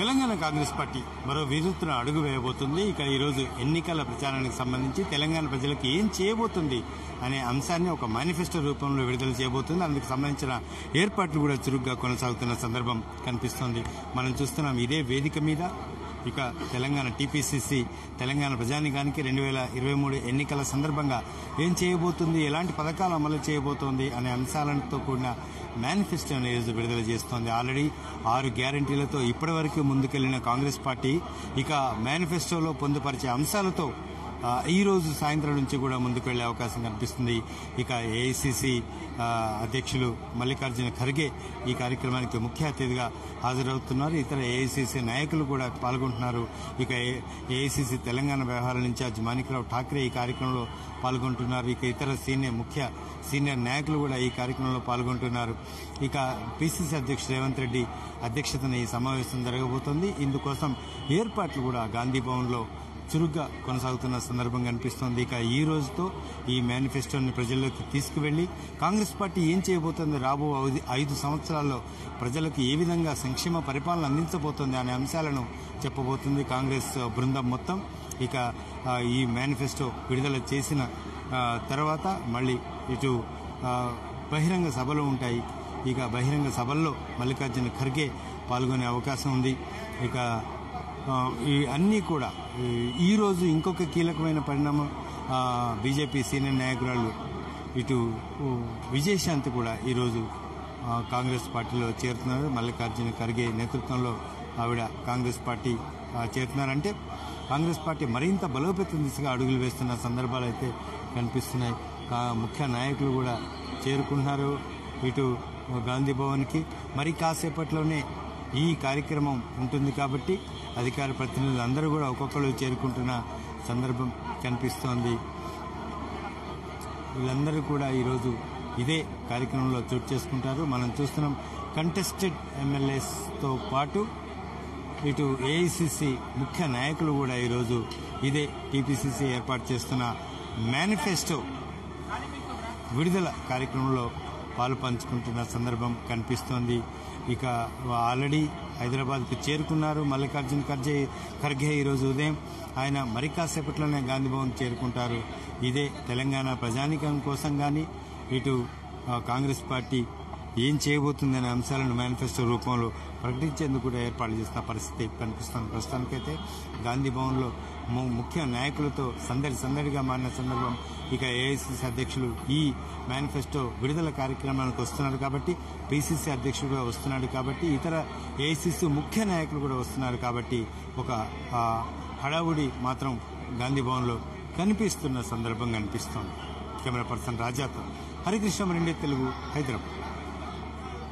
Telangana Congress party మరో వినూత్న అడుగు వేయబోతుంది ఇక ఈరోజు ఎన్నికల ప్రచారానికి సంబంధించి తెలంగాణ ప్రజలకు ఏం చేయబోతుంది అనే అంశాన్ని ఒక మేనిఫెస్టో రూపంలో విడుదల చేయబోతుంది అందుకు సంబంధించిన ఏర్పాట్లు కూడా చురుగ్గా కొనసాగుతున్న సందర్భం కనిపిస్తోంది మనం చూస్తున్నాం ఇదే వేదిక మీద ఇక తెలంగాణ టీపీసీసీ తెలంగాణ ప్రజానికానికి రెండు వేల ఇరవై మూడు ఎన్నికల సందర్భంగా ఏం చేయబోతుంది ఎలాంటి పథకాలు అమలు చేయబోతోంది అనే అంశాలతో కూడిన మేనిఫెస్టో అనేది విడుదల చేస్తోంది ఆల్రెడీ ఆరు గ్యారంటీలతో ఇప్పటివరకు ముందుకెళ్లిన కాంగ్రెస్ పార్టీ ఇక మేనిఫెస్టోలో పొందుపరిచే అంశాలతో ఆ, ఈ రోజు సాయంత్రం నుంచి కూడా ముందుకు వెళ్లే అవకాశం కనిపిస్తుంది ఇక ఏఐసిసి అధ్యక్షులు మల్లికార్జున ఖర్గే ఈ కార్యక్రమానికి ముఖ్య అతిథిగా హాజరవుతున్నారు ఇతర ఏఐసిసి నాయకులు కూడా పాల్గొంటున్నారు ఇక ఏఐసిసి తెలంగాణ వ్యవహారాల ఇన్ఛార్జ్ మాణిక్రావు ఠాక్రే ఈ కార్యక్రమంలో పాల్గొంటున్నారు ఇక ఇతర సీనియర్ ముఖ్య సీనియర్ నాయకులు కూడా ఈ కార్యక్రమంలో పాల్గొంటున్నారు ఇక పిసిసి అధ్యక్షుడు రేవంత్ రెడ్డి అధ్యక్షతన ఈ సమావేశం జరగబోతోంది ఇందుకోసం ఏర్పాట్లు కూడా గాంధీ భవన్లో చురుగ్గా కొనసాగుతున్న సందర్భం కనిపిస్తోంది ఇక ఈ రోజుతో ఈ మేనిఫెస్టోని ప్రజల్లోకి తీసుకువెళ్లి కాంగ్రెస్ పార్టీ ఏం చేయబోతోంది రాబో ఐదు- ఐదు సంవత్సరాల్లో ప్రజలకు ఏ విధంగా సంక్షేమ పరిపాలన అందించబోతోంది అనే అంశాలను చెప్పబోతుంది కాంగ్రెస్ బృందం మొత్తం ఇక ఆ, ఈ మేనిఫెస్టో విడుదల చేసిన ఆ, తర్వాత మళ్ళీ ఇటు ఆ, బహిరంగ సభలు ఉంటాయి ఇక బహిరంగ సభల్లో మల్లికార్జున ఖర్గే పాల్గొనే అవకాశం ఉంది ఇక ఆ, ఈ అన్నీ కూడా ఈ- ఈ రోజు ఇంకొక కీలకమైన పరిణామం ఆ, బీజేపీ సీనియర్ నాయకురాలు ఇటు ఊ, విజయశాంతి కూడా ఈరోజు ఆ, కాంగ్రెస్ పార్టీలో చేరుతున్నారు మల్లికార్జున ఖర్గే నేతృత్వంలో ఆవిడ కాంగ్రెస్ పార్టీ ఆ, చేరుతున్నారంటే కాంగ్రెస్ పార్టీ మరింత బలోపేతం దిశగా అడుగులు వేస్తున్న సందర్భాలు అయితే కనిపిస్తున్నాయి కా- ముఖ్య నాయకులు కూడా చేరుకుంటున్నారు ఇటు గాంధీ భవన్కి మరి కాసేపట్లోనే ఈ కార్యక్రమం ఉంటుంది కాబట్టి అధికార ప్రతినిధులు అందరూ కూడా ఒక్కొక్కరు చేరుకుంటున్న సందర్భం కనిపిస్తోంది వీళ్ళందరూ కూడా ఈరోజు ఇదే కార్యక్రమంలో చోటు చేసుకుంటారు మనం చూస్తున్నాం కంటెస్టెడ్ ఎమ్మెల్యేస్తో పాటు ఇటు ఏఐసిసి ముఖ్య నాయకులు కూడా ఈరోజు ఇదే టీపీసీసీ ఏర్పాటు చేస్తున్న మేనిఫెస్టో విడుదల కార్యక్రమంలో పాలు పంచుకుంటున్న సందర్భం కనిపిస్తోంది ఇక ఆల్రెడీ హైదరాబాద్కు చేరుకున్నారు మల్లికార్జున ఖర్గే ఖర్గే ఈరోజు ఉదయం ఆయన మరి కాసేపట్లోనే గాంధీ భవన్ చేరుకుంటారు ఇదే తెలంగాణ ప్రజానికం కోసం కానీ ఇటు ఆ, కాంగ్రెస్ పార్టీ ఏం చేయబోతుందనే అంశాలను మేనిఫెస్టో రూపంలో ప్రకటించేందుకు కూడా ఏర్పాటు చేస్తున్న పరిస్థితి కనిపిస్తుంది ప్రస్తుతానికైతే గాంధీ భవన్లో ము- ముఖ్య నాయకులతో సందడి సందడిగా మారిన సందర్భం ఇక ఏఐసిసి అధ్యక్షులు ఈ మేనిఫెస్టో విడుదల కార్యక్రమానికి వస్తున్నారు కాబట్టి పిసిసి అధ్యక్షుడు కూడా వస్తున్నాడు కాబట్టి ఇతర ఏఐసిసి ముఖ్య నాయకులు కూడా వస్తున్నారు కాబట్టి ఒక ఆ, హడావుడి మాత్రం గాంధీ భవన్లో కనిపిస్తున్న సందర్భం కనిపిస్తోంది కెమెరా పర్సన్ రాజాతో హరికృష్ణ మరిండి తెలుగు హైదరాబాద్